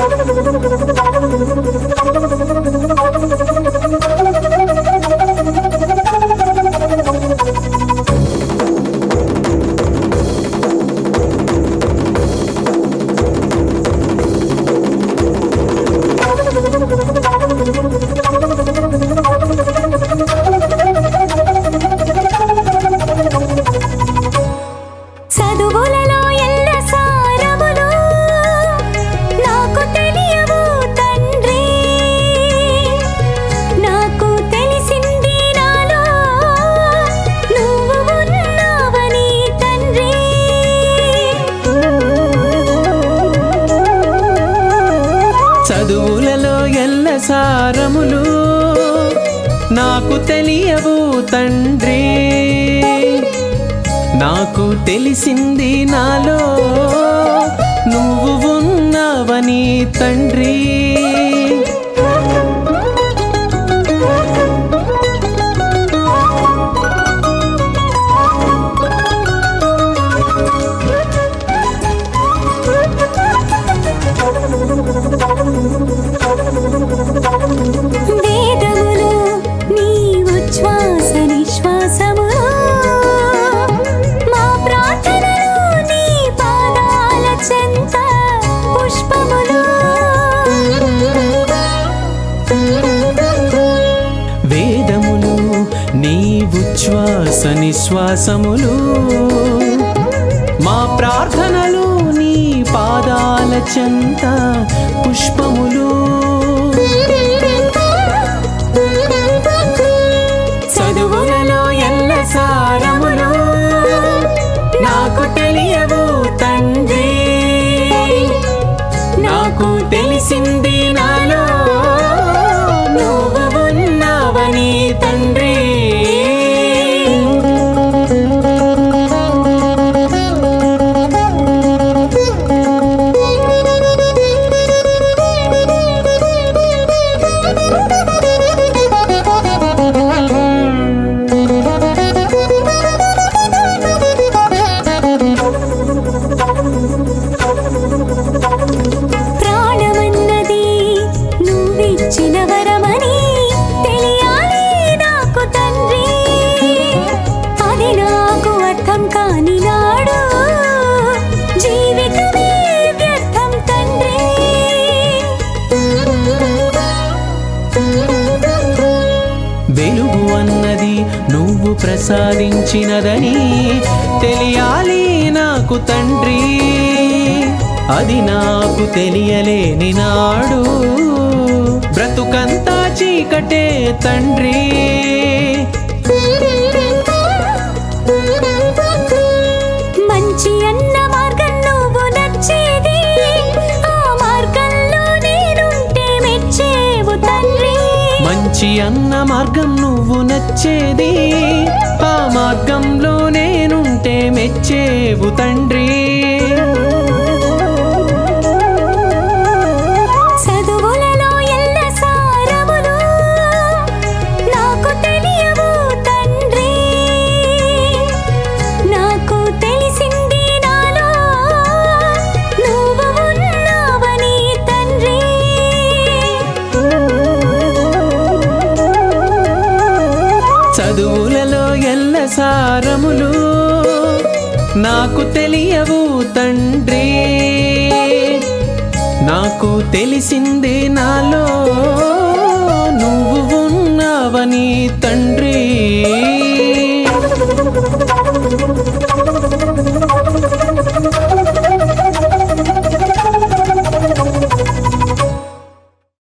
చదువులలో ఎల్ల సారములు నాకు తెలియవు తండ్రి నాకు తెలిసింది నాలో నువ్వు ఉన్నావని తండ్రి చదువులలో ఎల్ల సారములు నాకు తెలియవు తండ్రి నాకు తెలిసింది నాలో నువ్వు ఉన్నావని తండ్రి వేదములు నీ ఉచ్ఛ్వాస నిశ్వాసములు మా ప్రార్థనలు నీ పాదాల చెంత పుష్పములు వేదములు నీ ఉచ్ఛ్వాస నిశ్వాసములు మా ప్రార్థనలు నీ పాదాల చెంత పుష్పములు చదువులలో ఎల్ల సారములు నాకు తెలియవు తండ్రి నాకు తెలిసింది నాలో నువ్వు ఉన్నావని తండ్రి ప్రాణమన్నది నువ్విచ్చిన వరమని తెలియాలి నాకు తండ్రి అది నాకు అర్థం కాని నాడు జీవితమే వ్యర్థం తండ్రి వెలుగు అన్నది నువ్వు ప్రసాదించినదని తెలియాలి నాకు తండ్రి అది నాకు తెలియలేని నాడు బ్రతుకంతా చీకటే తండ్రి మంచి అన్న మార్గం నువ్వు నచ్చేది ఆ మార్గంలో నేనుంటే మెచ్చేవు తండ్రి మంచి అన్న మార్గం నువ్వు నచ్చేది ఆ మార్గంలో నేనుంటే మెచ్చేవు తండ్రి చదువులలో ఎల్ల సారములు నాకు తెలియవు తండ్రి నాకు తెలిసింది నాలో నువ్వు ఉన్నావని తండ్రి చదువులలో ఎల్ల సారములు నాకు తెలియవు తండ్రి నాకు తెలిసింది నాలో నువ్వు ఉన్నావని తండ్రి